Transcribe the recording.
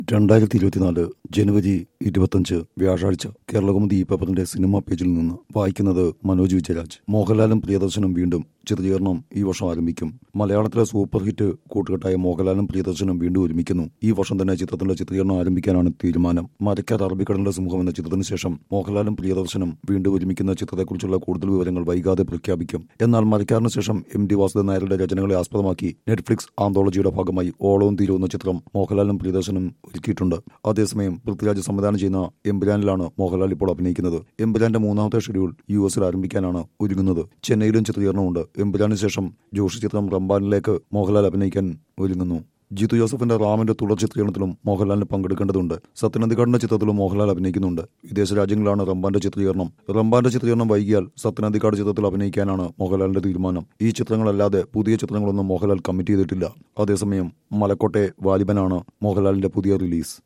രണ്ടായിരത്തി ഇരുപത്തിനാല് ജനുവരി ഇരുപത്തഞ്ച് വ്യാഴാഴ്ച കേരളകൗമുദി ഈ പേപ്പറിന്റെ സിനിമാ പേജിൽ നിന്ന് വായിക്കുന്നത് മനോജ് വിജയരാജ് മോഹൻലാലും പ്രിയദർശനും വീണ്ടും ചിത്രീകരണം ഈ വർഷം ആരംഭിക്കും മലയാളത്തിലെ സൂപ്പർ ഹിറ്റ് കൂട്ടുകെട്ടായ മോഹൻലാലും പ്രിയദർശനും വീണ്ടും ഒരുമിക്കുന്നു ഈ വർഷം തന്നെ ചിത്രത്തിന്റെ ചിത്രീകരണം ആരംഭിക്കാനാണ് തീരുമാനം മരക്കാർ അറബിക്കടലിന്റെ സിംഹം എന്ന ചിത്രത്തിന് ശേഷം മോഹൻലാലും പ്രിയദർശനും വീണ്ടും ഒരുമിക്കുന്ന ചിത്രത്തെക്കുറിച്ചുള്ള കൂടുതൽ വിവരങ്ങൾ വൈകാതെ പ്രഖ്യാപിക്കും എന്നാൽ മരക്കാറിന് ശേഷം എം ഡി വാസുദേവൻ നായരുടെ രചനകളെ ആസ്പദമാക്കി നെറ്റ്ഫ്ലിക്സ് ആന്തോളജിയുടെ ഭാഗമായി ഓളവും തീരുവെന്ന ചിത്രം മോഹൻലാലും പ്രിയദർശനും ഒരുക്കിയിട്ടുണ്ട് അതേസമയം പൃഥ്വിരാജ് സംവിധാനം ചെയ്യുന്ന എംബുരാനിലാണ് മോഹൻലാൽ ഇപ്പോൾ അഭിനയിക്കുന്നത് എംബുരാന്റെ മൂന്നാമത്തെ ഷെഡ്യൂൾ യു എസിൽ ആരംഭിക്കാനാണ് ഒരുങ്ങുന്നത് ചെന്നൈയിലും ചിത്രീകരണമുണ്ട് എംബുരാന് ശേഷം ജോഷി ചിത്രം റംബാനിലേക്ക് മോഹൻലാൽ അഭിനയിക്കാൻ ഒരുങ്ങുന്നു ജിത്തു ജോസഫിന്റെ റാമിന്റെ തുടർ ചിത്രീകരണത്തിലും മോഹൻലാലിന് പങ്കെടുക്കേണ്ടതുണ്ട് സത്യനന്ദിക്കാടിന്റെ ചിത്രത്തിലും മോഹൻലാൽ അഭിനയിക്കുന്നുണ്ട് വിദേശ രാജ്യങ്ങളിലാണ് റംബാന്റെ ചിത്രീകരണം റംബാന്റെ ചിത്രീകരണം വൈകിയാൽ സത്യനന്ദിക്കാട് ചിത്രത്തിൽ അഭിനയിക്കാനാണ് മോഹൻലാലിന്റെ തീരുമാനം ഈ ചിത്രങ്ങളല്ലാതെ പുതിയ ചിത്രങ്ങളൊന്നും മോഹൻലാൽ കമ്മിറ്റ് ചെയ്തിട്ടില്ല അതേസമയം മലക്കോട്ടെ വാലിബനാണ് മോഹൻലാലിന്റെ പുതിയ റിലീസ്